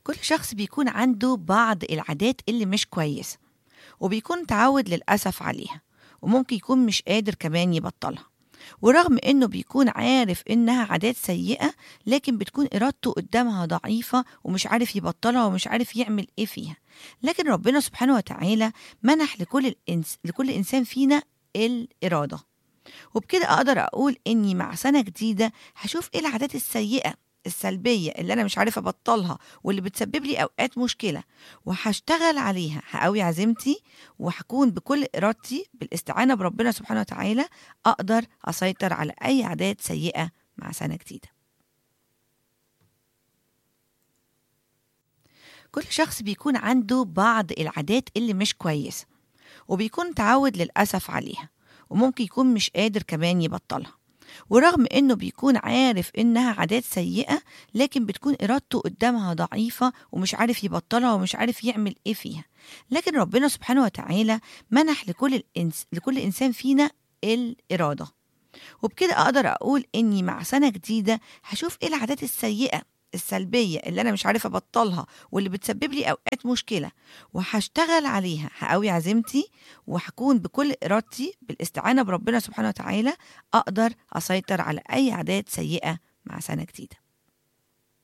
كل شخص بيكون عنده بعض العادات اللي مش كويسة وبيكون متعود للأسف عليها وممكن يكون مش قادر كمان يبطلها ورغم انه بيكون عارف انها عادات سيئة لكن بتكون ارادته قدامها ضعيفة ومش عارف يبطلها ومش عارف يعمل ايه فيها لكن ربنا سبحانه وتعالى منح لكل الإنس... لكل انسان فينا الإرادة وبكده أقدر أقول إني مع سنة جديدة هشوف إيه العادات السيئة السلبية اللي أنا مش عارفة أبطلها واللي بتسبب لي أوقات مشكلة وهشتغل عليها هقوي عزيمتي وهكون بكل إرادتي بالاستعانة بربنا سبحانه وتعالى أقدر أسيطر على أي عادات سيئة مع سنة جديدة كل شخص بيكون عنده بعض العادات اللي مش كويسة وبيكون متعود للأسف عليها وممكن يكون مش قادر كمان يبطلها ورغم انه بيكون عارف انها عادات سيئة لكن بتكون ارادته قدامها ضعيفة ومش عارف يبطلها ومش عارف يعمل ايه فيها لكن ربنا سبحانه وتعالى منح لكل الإنس... لكل انسان فينا الإرادة وبكده أقدر أقول إني مع سنة جديدة هشوف إيه العادات السيئة السلبية اللي أنا مش عارفة أبطلها واللي بتسبب لي أوقات مشكلة وهشتغل عليها هقوي عزيمتي وهكون بكل إرادتي بالاستعانة بربنا سبحانه وتعالى أقدر أسيطر على أي عادات سيئة مع سنة جديدة